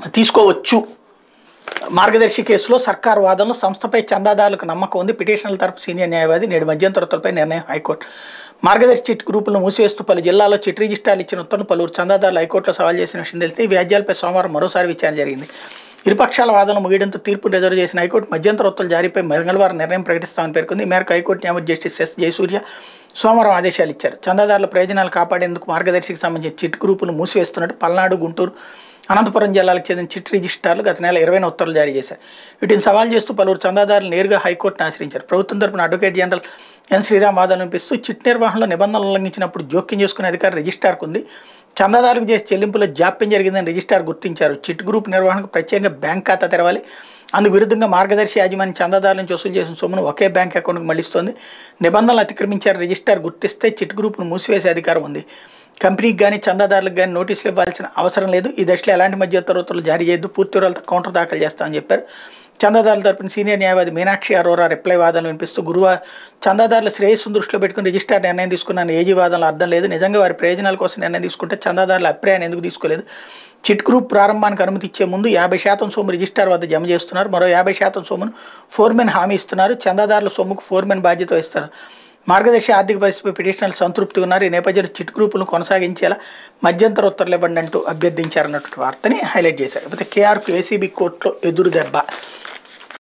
తీసుకోవచ్చు మార్గదర్శి కేసులో సర్కారు వాదనలు సంస్థపై చందాదారులకు నమ్మకం ఉంది పిటిషన్ల తరపు సీనియర్ న్యాయవాది నేడు మధ్యంతరతులపై నిర్ణయం హైకోర్టు మార్గదర్శి చిట్ గ్రూపులను మూసివేస్తూ పలు జిల్లాల్లో చిట్ రిజిస్ట్రార్లు ఇచ్చిన ఉత్తర్వులు పలువురు చందాదారులు హైకోర్టులో సవాల్ చేసిన విషయం తెలిస్తే ఈ వ్యాజ్యాలపై సోమవారం మరోసారి విచారణ జరిగింది ఇరుపక్షాల వాదనలు ముగియడంతో తీర్పును రిజర్వ్ చేసిన హైకోర్టు మధ్యంతర ఉత్తర్వుల జారీపై మంగళవారం నిర్ణయం ప్రకటిస్తామని పేర్కొంది ఈ మేరకు హైకోర్టు న్యాయమూర్తి జస్టిస్ ఎస్ జయసూర్య సోమవారం ఆదేశాలు ఇచ్చారు చందాదారుల ప్రయోజనాలు కాపాడేందుకు మార్గదర్శికి సంబంధించిన చిట్ గ్రూపులు మూసివేస్తున్నట్టు పల్నాడు గుంటూరు అనంతపురం జిల్లాలకు చెందిన చిట్ రిజిస్ట్రార్లు గత నెల ఇరవైన ఉత్తర్వులు జారీ చేశారు వీటిని సవాల్ చేస్తూ పలువురు చందాదారులు నేరుగా హైకోర్టును ఆశ్రయించారు ప్రభుత్వం తరపున అడ్వకేట్ జనరల్ ఎన్ శ్రీరామ్ వాదన వినిపిస్తూ చిట్ నిర్వహణలో నిబంధనలు ఉల్లంఘించినప్పుడు జోక్యం చేసుకునే అధికారం రిజిస్ట్రార్కు ఉంది చందాదారులకు చేసే చెల్లింపులో జాప్యం జరిగిందని రిజిస్ట్రార్ గుర్తించారు చిట్ గ్రూప్ నిర్వహణకు ప్రత్యేకంగా బ్యాంక్ ఖాతా తెరవాలి అందుకు విరుద్ధంగా మార్గదర్శి యాజమాన్యం చందాదారుల నుంచి వసూలు చేసిన సొమ్మును ఒకే బ్యాంక్ అకౌంట్కి మళ్లిస్తోంది నిబంధనలు అతిక్రమించారు రిజిస్ట్రార్ గుర్తిస్తే చిట్ గ్రూప్ను మూసివేసే అధికారం ఉంది కంపెనీకి కానీ చందాదారులకు కానీ నోటీసులు ఇవ్వాల్సిన అవసరం లేదు ఈ దశలో ఎలాంటి మధ్య ఉత్తర్వులు జారీ చేయొద్దు పూర్తి వివరాలతో కౌంటర్ దాఖలు చేస్తామని చెప్పారు చందాదారుల తరపున సీనియర్ న్యాయవాది మీనాక్షి అరోరా రిప్లై వాదనలు వినిపిస్తూ గురువా చందాదారుల శ్రేయస్సును దృష్టిలో పెట్టుకుని రిజిస్టార్ నిర్ణయం తీసుకున్న ఏజీ వాదనలు అర్థం లేదు నిజంగా వారి ప్రయోజనాల కోసం నిర్ణయం తీసుకుంటే చందాదారుల అభిప్రాయాన్ని ఎందుకు తీసుకోలేదు చిట్ గ్రూప్ ప్రారంభానికి అనుమతి ఇచ్చే ముందు యాభై శాతం సొమ్ము రిజిస్టార్ వద్ద జమ చేస్తున్నారు మరో యాభై శాతం సొమ్మును ఫోర్మెన్ హామీ ఇస్తున్నారు చందాదారుల సొమ్ముకు ఫోర్మెన్ బాధ్యత వహిస్తారు మార్గదర్శి ఆర్థిక పరిస్థితిపై పిటిషనర్లు సంతృప్తిగా ఉన్నారు ఈ నేపథ్యంలో చిట్ గ్రూపులను కొనసాగించేలా మధ్యంతర ఉత్తర్వులు ఇవ్వండి అంటూ అభ్యర్థించారన్నటువంటి వార్తని హైలైట్ చేశారు అయితే కేఆర్కు ఏసీబీ కోర్టులో ఎదురు దెబ్బ